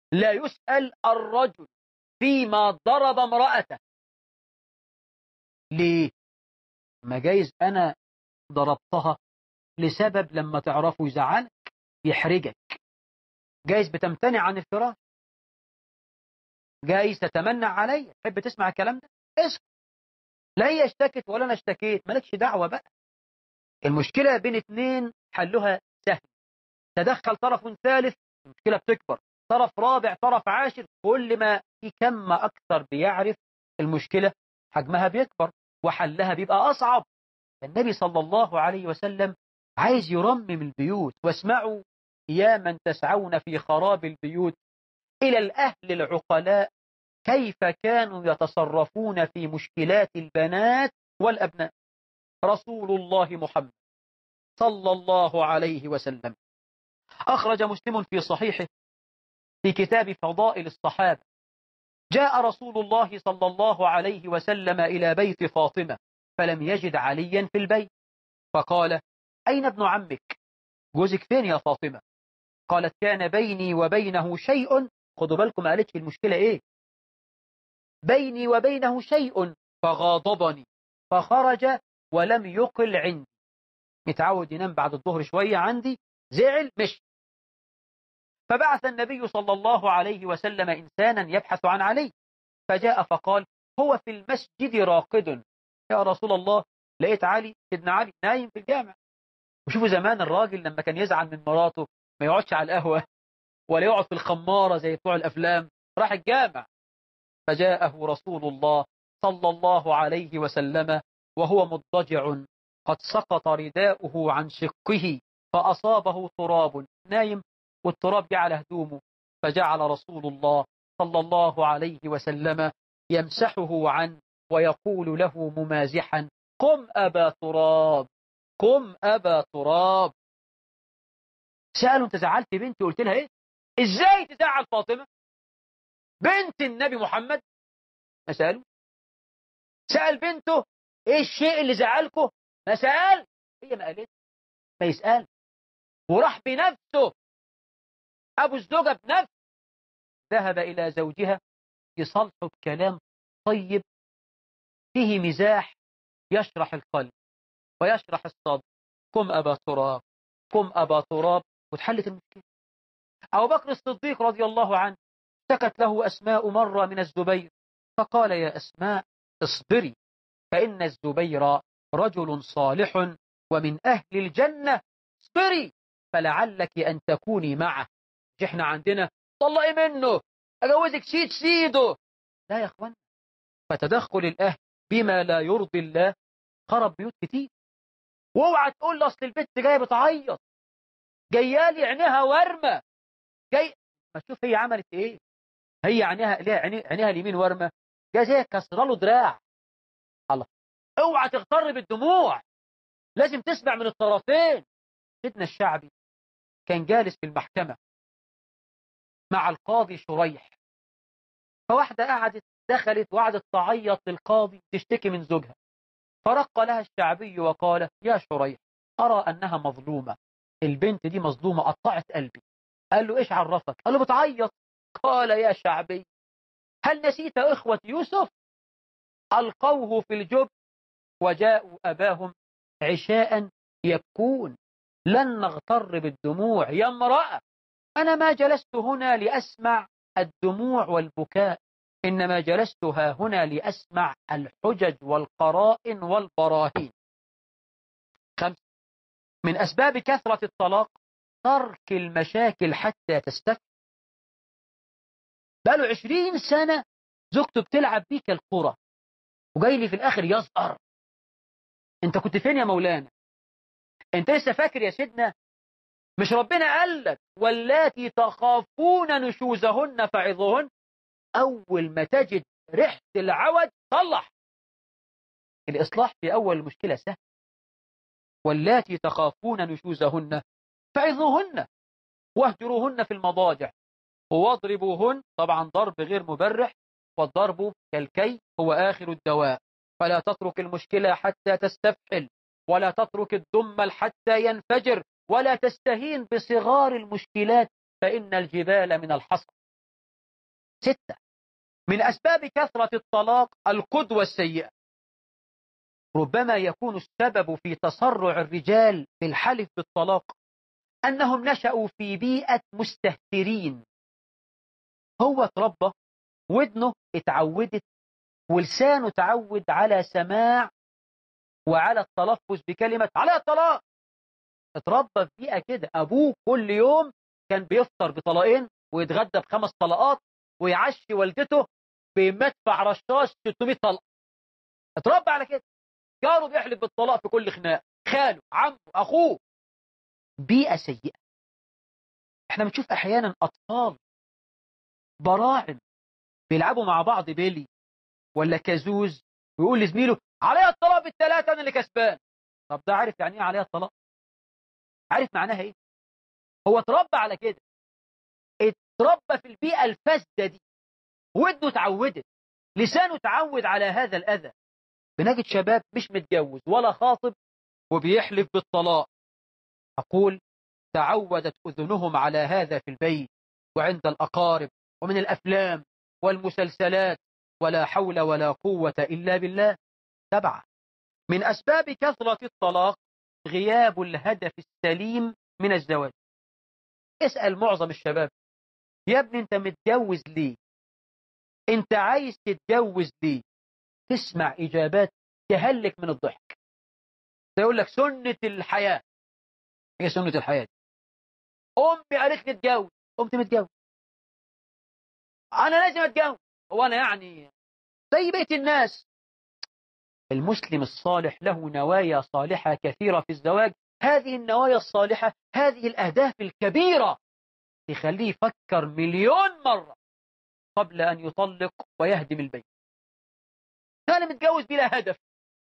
لا يسأل الرجل فيما ضرب امرأته ليه ما جايز أنا ضربتها لسبب لما تعرفه يزعلك يحرجك جايز بتمتنع عن الفراش جايز تتمنع علي تحب تسمع الكلام ده اسكت لا هي اشتكت ولا انا اشتكيت مالكش دعوة بقى المشكلة بين اتنين حلها سهل تدخل طرف ثالث المشكلة بتكبر طرف رابع طرف عاشر كل ما في كم أكثر بيعرف المشكلة حجمها بيكبر وحلها بيبقى أصعب النبي صلى الله عليه وسلم عايز يرمم البيوت واسمعوا يا من تسعون في خراب البيوت إلى الأهل العقلاء كيف كانوا يتصرفون في مشكلات البنات والأبناء رسول الله محمد صلى الله عليه وسلم أخرج مسلم في صحيحه في كتاب فضائل الصحابة جاء رسول الله صلى الله عليه وسلم إلى بيت فاطمة فلم يجد عليا في البيت فقال أين ابن عمك جوزك فين يا فاطمة قالت كان بيني وبينه شيء خدوا بالكم ما قالتش المشكلة ايه بيني وبينه شيء فغاضبني فخرج ولم يقل عندي متعود ينام بعد الظهر شوية عندي زعل مش فبعث النبي صلى الله عليه وسلم إنسانا يبحث عن علي فجاء فقال هو في المسجد راقد يا رسول الله لقيت علي سيدنا علي نايم في الجامع وشوفوا زمان الراجل لما كان يزعل من مراته ما يقعدش على القهوة ولا يقعد في الخمارة زي بتوع الأفلام راح الجامع فجاءه رسول الله صلى الله عليه وسلم وهو مضطجع قد سقط رداؤه عن شقه فأصابه تراب نايم والتراب جعل هدومه فجعل رسول الله صلى الله عليه وسلم يمسحه عنه ويقول له ممازحا قم أبا تراب قم أبا تراب سألوا انت زعلت بنتي قلت لها ايه ازاي تزعل فاطمة بنت النبي محمد ما سألوا سأل بنته ايه الشيء اللي زعلكه ما سأل هي ما قالت ما يسأل وراح بنفسه أبو الزوجة بنفسه ذهب إلى زوجها يصلحوا بكلام طيب فيه مزاح يشرح القلب ويشرح الصدر قم أبا تراب قم أبا تراب وتحلت المشكلة أبو بكر الصديق رضي الله عنه سكت له أسماء مرة من الزبير فقال يا أسماء اصبري فإن الزبير رجل صالح ومن أهل الجنة اصبري فلعلك أن تكوني معه احنا عندنا طلقي منه أجوزك سيد سيده لا يا أخوان فتدخل الأهل بما لا يرضي الله خرب بيوت كتير واوعى تقول اصل البنت جايه بتعيط جايالي عينيها ورمه جاي ما تشوف هي عملت ايه هي عينيها ليه عينيها اليمين ورمه جايه زي كسر له دراع الله اوعى تغتر بالدموع لازم تسمع من الطرفين سيدنا الشعبي كان جالس في المحكمة مع القاضي شريح فواحدة قعدت دخلت وقعدت تعيط للقاضي تشتكي من زوجها فرق لها الشعبي وقال يا شريح أرى أنها مظلومة البنت دي مظلومة قطعت قلبي قال له إيش عرفك قال له بتعيط قال يا شعبي هل نسيت إخوة يوسف ألقوه في الجب وجاءوا أباهم عشاء يبكون لن نغتر بالدموع يا امرأة أنا ما جلست هنا لأسمع الدموع والبكاء إنما جلست ها هنا لأسمع الحجج والقرائن والبراهين خمسة من أسباب كثرة الطلاق ترك المشاكل حتى تستفي بقاله عشرين سنة زوجته بتلعب بيك الكرة وجاي لي في الآخر يصقر انت كنت فين يا مولانا انت لسه فاكر يا سيدنا مش ربنا قال لك واللاتي تخافون نشوزهن فعظهن أول ما تجد ريحة العود صلح الإصلاح في أول المشكلة سهل واللاتي تخافون نشوزهن فعظوهن واهجروهن في المضاجع واضربوهن طبعا ضرب غير مبرح والضرب كالكي هو آخر الدواء فلا تترك المشكلة حتى تستفحل ولا تترك الدم حتى ينفجر ولا تستهين بصغار المشكلات فإن الجبال من الحصى ستة من أسباب كثرة الطلاق القدوة السيئة ربما يكون السبب في تسرع الرجال في الحلف بالطلاق أنهم نشأوا في بيئة مستهترين هو اتربى ودنه اتعودت ولسانه تعود على سماع وعلى التلفظ بكلمة على الطلاق اتربى في بيئة كده أبوه كل يوم كان بيفطر بطلاقين ويتغدى بخمس طلقات ويعشي والدته بمدفع رشاش 600 طلقة اتربى على كده جاره بيحلف بالطلاق في كل خناق خاله عمه أخوه بيئة سيئة احنا بنشوف أحيانا أطفال براعم بيلعبوا مع بعض بيلي ولا كازوز ويقول لزميله عليا الطلاق بالثلاثة أنا اللي كسبان طب ده عارف يعني ايه عليا الطلاق عارف معناها ايه هو اتربى على كده اتربى في البيئة الفاسدة دي ودنه اتعودت لسانه اتعود على هذا الأذى بنجد شباب مش متجوز ولا خاطب وبيحلف بالطلاق أقول تعودت أذنهم على هذا في البيت وعند الأقارب ومن الأفلام والمسلسلات ولا حول ولا قوة إلا بالله سبعة من أسباب كثرة الطلاق غياب الهدف السليم من الزواج اسأل معظم الشباب يا ابني انت متجوز ليه انت عايز تتجوز ليه تسمع إجابات تهلك من الضحك يقول لك سنة الحياة هي سنة الحياة دي. أمي قالت لي اتجوز قمت متجوز أنا لازم اتجوز هو أنا يعني زي بيت الناس المسلم الصالح له نوايا صالحة كثيرة في الزواج هذه النوايا الصالحة هذه الأهداف الكبيرة تخليه يفكر مليون مرة قبل أن يطلق ويهدم البيت كان متجوز بلا هدف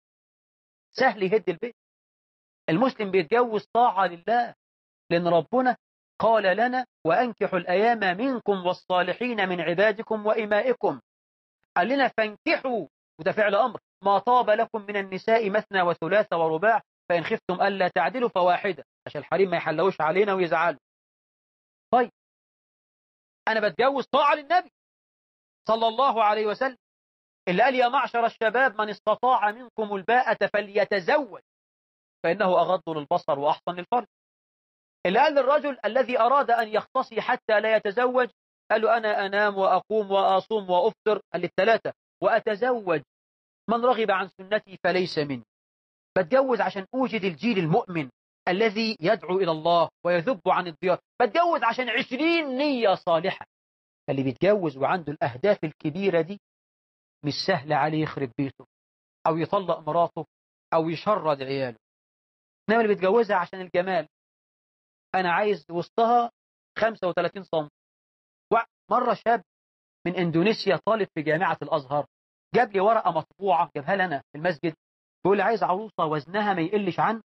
سهل يهد البيت المسلم بيتجوز طاعة لله لأن ربنا قال لنا وأنكحوا الأيام منكم والصالحين من عبادكم وإمائكم قال لنا فانكحوا وده فعل أمر ما طاب لكم من النساء مثنى وثلاث ورباع فإن خفتم ألا تعدلوا فواحدة عشان الحريم ما يحلوش علينا ويزعلوا طيب أنا بتجوز طاعة للنبي صلى الله عليه وسلم اللي قال يا معشر الشباب من استطاع منكم الباءة فليتزوج فإنه أغض للبصر وأحصن للفرج اللي قال للرجل الذي أراد أن يختصي حتى لا يتزوج قال له أنا أنام وأقوم وأصوم وأفطر قال للثلاثة وأتزوج من رغب عن سنتي فليس مني بتجوز عشان أوجد الجيل المؤمن الذي يدعو إلى الله ويذب عن الضياء بتجوز عشان عشرين نية صالحة اللي بيتجوز وعنده الأهداف الكبيرة دي مش سهل عليه يخرب بيته أو يطلق مراته أو يشرد عياله إنما اللي بيتجوزها عشان الجمال أنا عايز وسطها 35 سم مرة شاب من إندونيسيا طالب في جامعة الأزهر جاب لي ورقة مطبوعة جابها لنا في المسجد بيقول لي عايز عروسة وزنها ما يقلش عن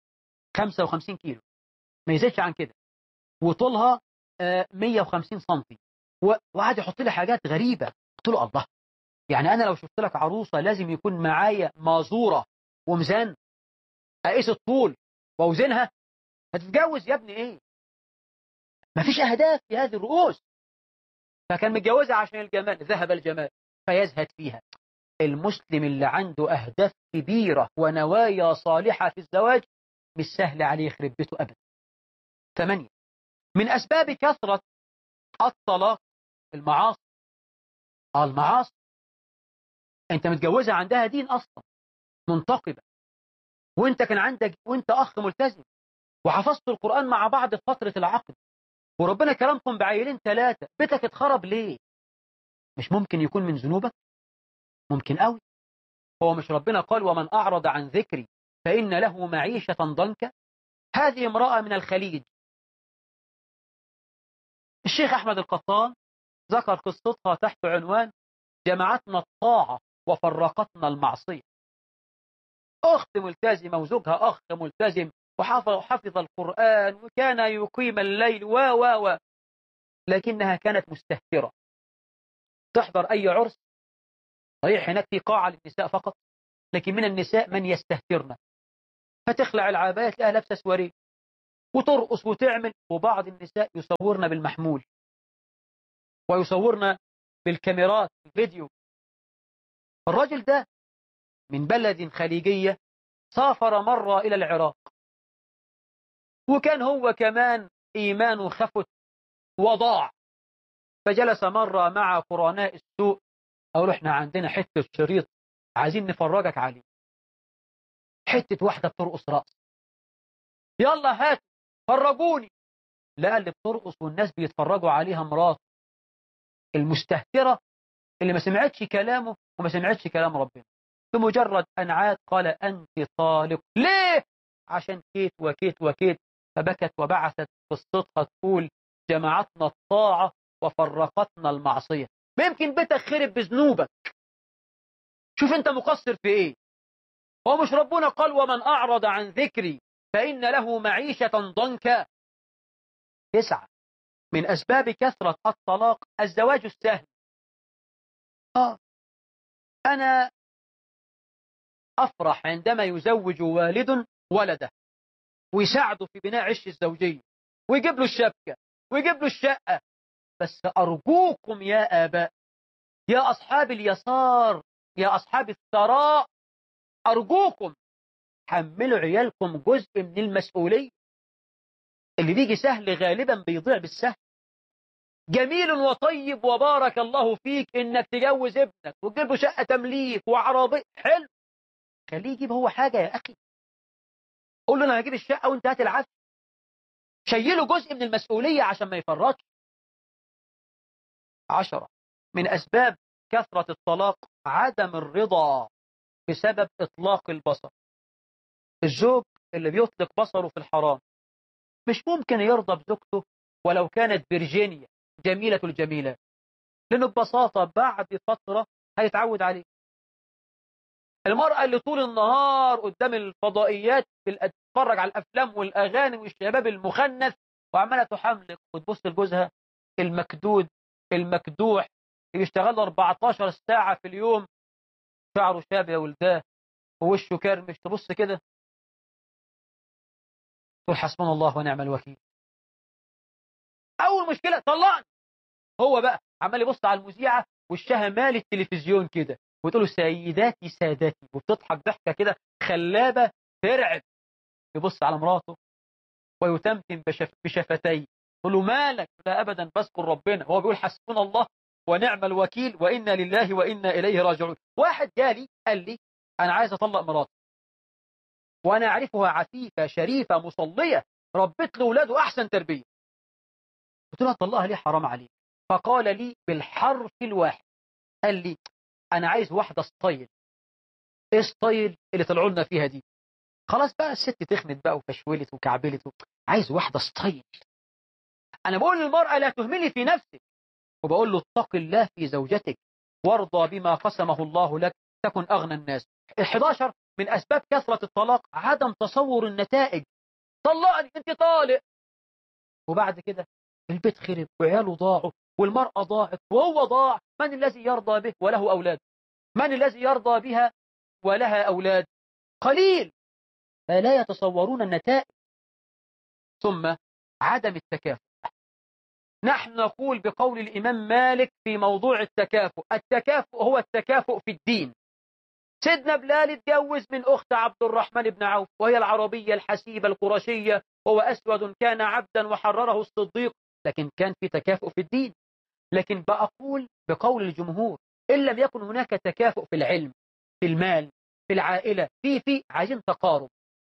55 كيلو ما يزيدش عن كده وطولها 150 سم وقعد يحط لي حاجات غريبة قلت له الله يعني أنا لو شفت لك عروسة لازم يكون معايا مازورة وميزان أقيس الطول وأوزنها هتتجوز يا ابني إيه مفيش أهداف في هذه الرؤوس فكان متجوزها عشان الجمال ذهب الجمال فيزهد فيها المسلم اللي عنده أهداف كبيرة ونوايا صالحة في الزواج مش سهل عليه يخرب بيته أبدا ثمانية من أسباب كثرة الطلاق المعاصي آه المعاصي أنت متجوزة عندها دين أصلا منتقبة وانت كان عندك وانت أخ ملتزم وحفظت القرآن مع بعض في فترة العقد وربنا كرمكم بعيلين ثلاثة بيتك اتخرب ليه مش ممكن يكون من ذنوبك ممكن قوي هو مش ربنا قال ومن أعرض عن ذكري فإن له معيشة ضنكا هذه امرأة من الخليج الشيخ أحمد القطان ذكر قصتها تحت عنوان جمعتنا الطاعة وفرقتنا المعصية أخت ملتزمة وزوجها أخ ملتزم وحفظ القرآن وكان يقيم الليل و و و لكنها كانت مستهترة تحضر أي عرس صحيح هناك في قاعة للنساء فقط لكن من النساء من يستهترن فتخلع العباية تلاقيها لابسة سواريه وترقص وتعمل وبعض النساء يصورن بالمحمول ويصورن بالكاميرات الفيديو الرجل ده من بلد خليجية سافر مرة إلى العراق وكان هو كمان إيمانه خفت وضاع فجلس مرة مع قرناء السوء أقول احنا عندنا حتة شريط عايزين نفرجك عليه حتة واحدة بترقص رأس يلا هات فرجوني لا اللي بترقص والناس بيتفرجوا عليها مرات المستهترة اللي ما سمعتش كلامه وما سمعتش كلام ربنا بمجرد أن عاد قال أنت طالق ليه عشان كيت وكيت وكيت فبكت وبعثت قصتها تقول جمعتنا الطاعة وفرقتنا المعصية ما يمكن بيتك خرب بذنوبك شوف انت مقصر في ايه هو مش ربنا قال ومن أعرض عن ذكري فإن له معيشة ضنكا تسعة من أسباب كثرة الطلاق الزواج السهل آه أنا أفرح عندما يزوج والد ولده ويساعده في بناء عش الزوجية ويجيب له الشبكة ويجيب له الشقة بس أرجوكم يا آباء يا أصحاب اليسار يا أصحاب الثراء أرجوكم حملوا عيالكم جزء من المسؤولية اللي بيجي سهل غالبا بيضيع بالسهل جميل وطيب وبارك الله فيك انك تجوز ابنك وتجيب له شقه تمليك وعربيه حلو خليه يجيب هو حاجه يا اخي قول له انا هجيب الشقه وانت هات العفش شيله جزء من المسؤوليه عشان ما يفرطش عشرة من اسباب كثره الطلاق عدم الرضا بسبب اطلاق البصر الزوج اللي بيطلق بصره في الحرام مش ممكن يرضى بزوجته ولو كانت فيرجينيا جميلة الجميلات لأنه ببساطة بعد فترة هيتعود عليه المرأة اللي طول النهار قدام الفضائيات تتفرج على الأفلام والأغاني والشباب المخنث وعمالة تحملق وتبص لجوزها المكدود المكدوح اللي بيشتغل 14 ساعة في اليوم شعره شاب يا ولداه ووشه كرمش تبص كده تقول حسبنا الله ونعم الوكيل اول مشكله طلقني هو بقى عمال يبص على المذيعه وشها مال التلفزيون كده وتقول له سيداتي سادتي وبتضحك ضحكه كده خلابه ترعب يبص على مراته ويتمتم بشف بشفتيه تقول له مالك لا ابدا بذكر ربنا هو بيقول حسبنا الله ونعم الوكيل وانا لله وانا اليه راجعون واحد جالي قال لي انا عايز اطلق مراتي وانا اعرفها عفيفه شريفه مصليه ربت له اولاده احسن تربيه قلت له طلقها ليه حرام عليك فقال لي بالحرف الواحد قال لي انا عايز واحده ستايل ايه ستايل اللي طلعوا لنا فيها دي خلاص بقى الست تخنت بقى وفشولت وكعبلت عايز واحده ستايل انا بقول للمراه لا تهملي في نفسك وبقول له اتق الله في زوجتك وارضى بما قسمه الله لك تكن اغنى الناس ال11 من اسباب كثره الطلاق عدم تصور النتائج طلقني انت طالق وبعد كده البيت خرب وعياله ضاعوا والمرأة ضاعت وهو ضاع من الذي يرضى به وله أولاد من الذي يرضى بها ولها أولاد قليل فلا يتصورون النتائج ثم عدم التكافؤ نحن نقول بقول الإمام مالك في موضوع التكافؤ التكافؤ هو التكافؤ في الدين سيدنا بلال اتجوز من أخت عبد الرحمن بن عوف وهي العربية الحسيبة القرشية وهو أسود كان عبدا وحرره الصديق لكن كان في تكافؤ في الدين لكن بأقول بقول الجمهور إن لم يكن هناك تكافؤ في العلم في المال في العائلة في في عايزين تقارب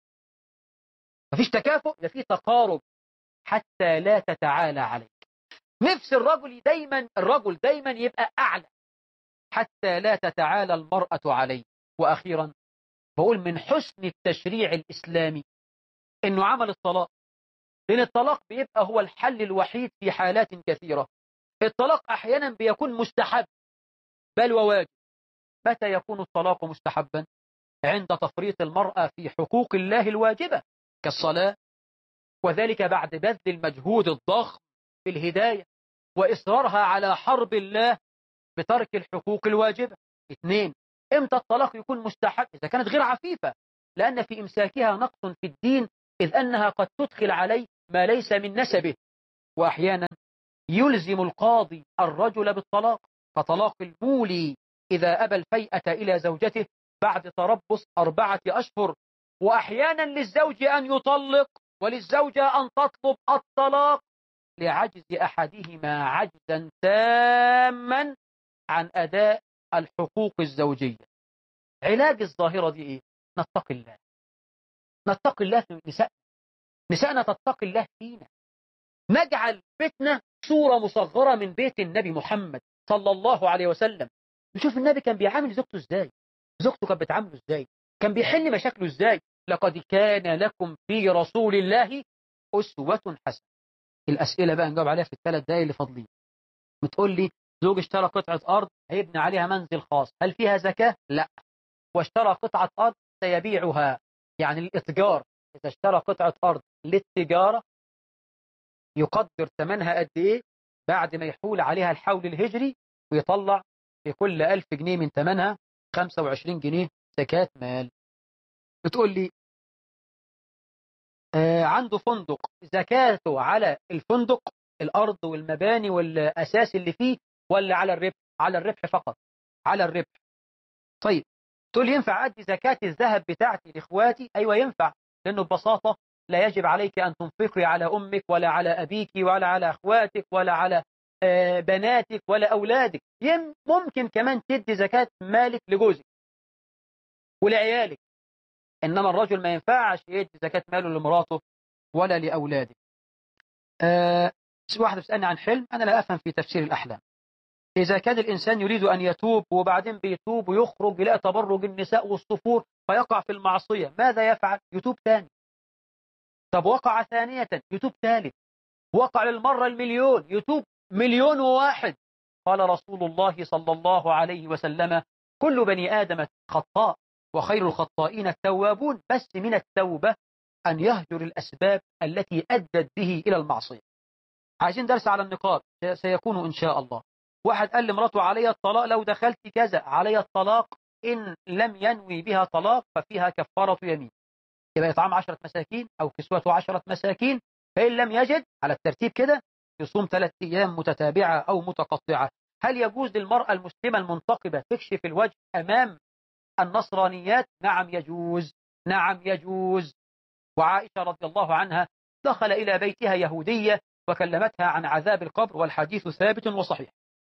مفيش تكافؤ ده في تقارب حتى لا تتعالى عليك نفس الرجل دايما الرجل دايما يبقى أعلى حتى لا تتعالى المرأة عليه وأخيرا بقول من حسن التشريع الإسلامي إنه عمل الطلاق لأن الطلاق بيبقى هو الحل الوحيد في حالات كثيرة الطلاق أحيانا بيكون مستحب بل وواجب متى يكون الطلاق مستحبا عند تفريط المرأة في حقوق الله الواجبة كالصلاة وذلك بعد بذل المجهود الضخم في الهداية وإصرارها على حرب الله بترك الحقوق الواجبة اثنين امتى الطلاق يكون مستحب إذا كانت غير عفيفة لأن في إمساكها نقص في الدين إذ أنها قد تدخل عليه ما ليس من نسبه وأحيانا يلزم القاضي الرجل بالطلاق كطلاق المولي إذا أبى الفيئة إلى زوجته بعد تربص أربعة أشهر وأحيانا للزوج أن يطلق وللزوجة أن تطلب الطلاق لعجز أحدهما عجزا تاما عن أداء الحقوق الزوجية علاج الظاهرة دي إيه؟ نتقي الله نتقي الله في نساء نساءنا تتقي الله فينا نجعل بيتنا صورة مصغرة من بيت النبي محمد صلى الله عليه وسلم نشوف النبي كان بيعامل زوجته ازاي زوجته كانت بتعامله ازاي كان بيحل مشاكله ازاي لقد كان لكم في رسول الله أسوة حسنة الأسئلة بقى نجاوب عليها في الثلاث دقايق اللي فاضلين بتقول لي زوج اشترى قطعة أرض هيبني عليها منزل خاص هل فيها زكاة؟ لا واشترى قطعة أرض سيبيعها يعني الإتجار إذا اشترى قطعة أرض للتجارة يقدر ثمنها قد إيه بعد ما يحول عليها الحول الهجري ويطلع في كل ألف جنيه من ثمنها 25 جنيه زكاة مال بتقول لي آه عنده فندق زكاته على الفندق الأرض والمباني والأساس اللي فيه ولا على الربح على الربح فقط على الربح طيب تقول ينفع أدي زكاة الذهب بتاعتي لإخواتي أيوة ينفع لأنه ببساطة لا يجب عليك أن تنفقي على أمك ولا على أبيك ولا على أخواتك ولا على بناتك ولا أولادك ممكن كمان تدي زكاة مالك لجوزك ولعيالك إنما الرجل ما ينفعش يدي زكاة ماله لمراته ولا لأولاده أه واحد بيسألني عن حلم أنا لا أفهم في تفسير الأحلام إذا كان الإنسان يريد أن يتوب وبعدين بيتوب ويخرج يلاقي تبرج النساء والصفور فيقع في المعصية ماذا يفعل؟ يتوب ثاني طب وقع ثانية يتوب ثالث وقع للمرة المليون يتوب مليون وواحد قال رسول الله صلى الله عليه وسلم كل بني آدم خطاء وخير الخطائين التوابون بس من التوبة أن يهجر الأسباب التي أدت به إلى المعصية عايزين درس على النقاط سيكون إن شاء الله واحد قال لمراته علي الطلاق لو دخلت كذا علي الطلاق إن لم ينوي بها طلاق ففيها كفارة يمين يبقى إطعام عشرة مساكين أو كسوة عشرة مساكين فإن لم يجد على الترتيب كده يصوم ثلاث أيام متتابعة أو متقطعة هل يجوز للمرأة المسلمة المنتقبة تكشف الوجه أمام النصرانيات نعم يجوز نعم يجوز وعائشة رضي الله عنها دخل إلى بيتها يهودية وكلمتها عن عذاب القبر والحديث ثابت وصحيح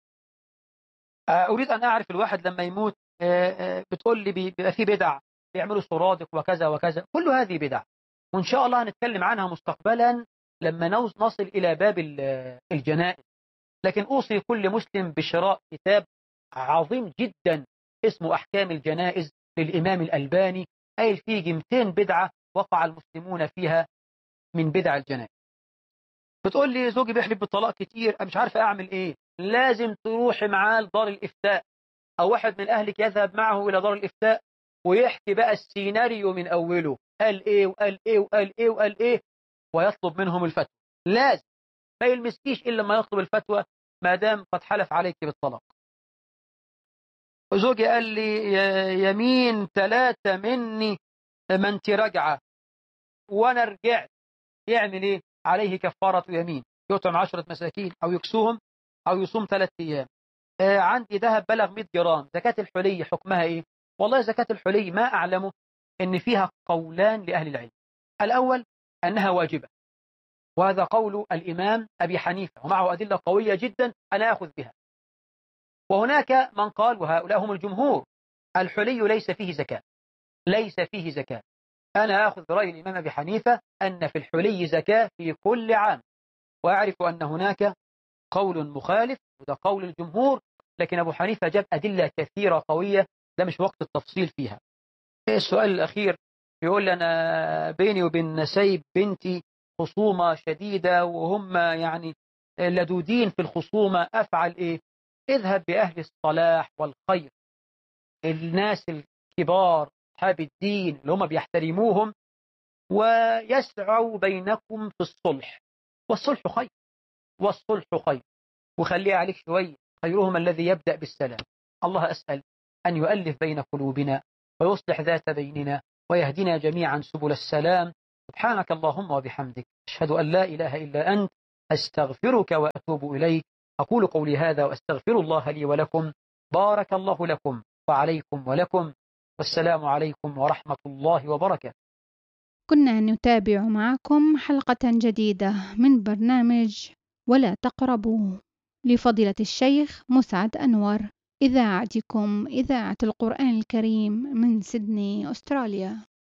أريد أن أعرف الواحد لما يموت بتقول لي بيبقى في بدع بيعملوا سرادق وكذا وكذا كل هذه بدع وإن شاء الله هنتكلم عنها مستقبلا لما نصل إلى باب الجنائز لكن أوصي كل مسلم بشراء كتاب عظيم جدا اسمه أحكام الجنائز للإمام الألباني قايل فيه 200 بدعة وقع المسلمون فيها من بدع الجنائز بتقول لي زوجي بيحلف بالطلاق كتير أنا مش عارفة أعمل إيه لازم تروحي معاه لدار الإفتاء أو واحد من أهلك يذهب معه إلى دار الإفتاء ويحكي بقى السيناريو من أوله قال إيه وقال إيه وقال إيه وقال إيه ويطلب منهم الفتوى لازم ما يلمسكيش إلا ما يطلب الفتوى ما دام قد حلف عليك بالطلاق زوجي قال لي يمين ثلاثة مني ما انت راجعة وانا رجعت يعمل ايه عليه كفارة يمين يطعم عشرة مساكين او يكسوهم او يصوم ثلاث ايام آه عندي ذهب بلغ 100 جرام زكاة الحلي حكمها ايه والله زكاة الحلي ما اعلمه ان فيها قولان لأهل العلم الاول انها واجبة وهذا قول الامام ابي حنيفة ومعه ادلة قوية جدا انا اخذ بها وهناك من قال وهؤلاء هم الجمهور الحلي ليس فيه زكاة ليس فيه زكاة أنا أخذ برأي الإمام أبي حنيفة أن في الحلي زكاة في كل عام وأعرف أن هناك قول مخالف وده قول الجمهور لكن أبو حنيفة جاب أدلة كثيرة قوية ده مش وقت التفصيل فيها السؤال الأخير يقول أنا بيني وبين نسيب بنتي خصومة شديدة وهم يعني لدودين في الخصومة أفعل إيه اذهب بأهل الصلاح والخير الناس الكبار أصحاب الدين اللي هم بيحترموهم ويسعوا بينكم في الصلح والصلح خير والصلح خير وخليه عليك شوية خيرهم الذي يبدأ بالسلام الله أسأل أن يؤلف بين قلوبنا ويصلح ذات بيننا ويهدنا جميعا سبل السلام سبحانك اللهم وبحمدك أشهد أن لا إله إلا أنت أستغفرك وأتوب إليك أقول قولي هذا وأستغفر الله لي ولكم بارك الله لكم وعليكم ولكم والسلام عليكم ورحمة الله وبركاته كنا نتابع معكم حلقة جديدة من برنامج ولا تقربوا لفضيلة الشيخ مسعد أنور إذاعتكم إذاعة القرآن الكريم من سيدني أستراليا